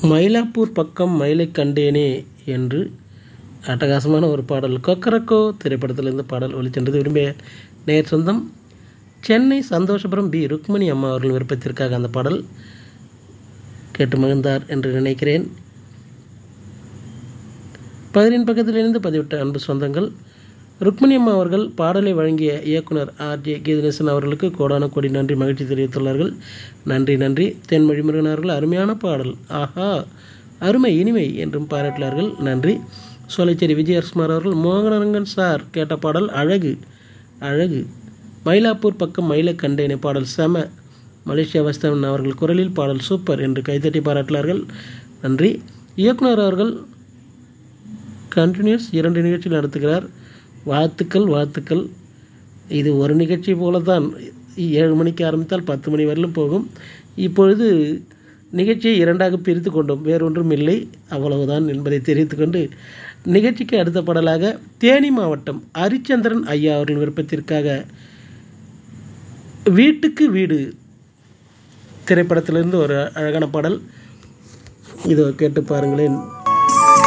மயிலாப்பூர் பக்கம் மயிலை கண்டேனே என்று அட்டகாசமான ஒரு பாடல் கொக்கரக்கோ திரைப்படத்திலிருந்து பாடல் ஒளிச்சென்றது விரும்பிய நேர் சொந்தம் சென்னை சந்தோஷபுரம் பி ருக்மணி அம்மா அவர்கள் விருப்பத்திற்காக அந்த பாடல் கேட்டு மகிழ்ந்தார் என்று நினைக்கிறேன் பதினின் பக்கத்திலிருந்து பதிவிட்ட அன்பு சொந்தங்கள் ருக்மணி அம்மா அவர்கள் பாடலை வழங்கிய இயக்குனர் ஆர் ஜே கீதநேசன் அவர்களுக்கு கோடான கோடி நன்றி மகிழ்ச்சி தெரிவித்துள்ளார்கள் நன்றி நன்றி தென்மொழி முருகன் அவர்கள் அருமையான பாடல் ஆஹா அருமை இனிமை என்றும் பாராட்டினார்கள் நன்றி சோலைச்சேரி விஜயகுமார் அவர்கள் மோகனரங்கன் சார் கேட்ட பாடல் அழகு அழகு மயிலாப்பூர் பக்கம் மயிலை கண்டேனே பாடல் செம மலேசியா வஸ்தவன் அவர்கள் குரலில் பாடல் சூப்பர் என்று கைத்தட்டி பாராட்டினார்கள் நன்றி இயக்குனர் அவர்கள் கண்டினியூஸ் இரண்டு நிகழ்ச்சி நடத்துகிறார் வாழ்த்துக்கள் வாழ்த்துக்கள் இது ஒரு நிகழ்ச்சி போல தான் ஏழு மணிக்கு ஆரம்பித்தால் பத்து மணி வரையிலும் போகும் இப்பொழுது நிகழ்ச்சியை இரண்டாக பிரித்து கொண்டோம் வேறொன்றும் இல்லை அவ்வளவுதான் என்பதை தெரிவித்துக்கொண்டு நிகழ்ச்சிக்கு அடுத்த பாடலாக தேனி மாவட்டம் ஹரிச்சந்திரன் ஐயா அவர்கள் விருப்பத்திற்காக வீட்டுக்கு வீடு திரைப்படத்திலிருந்து ஒரு அழகான பாடல் இதோ கேட்டு பாருங்களேன்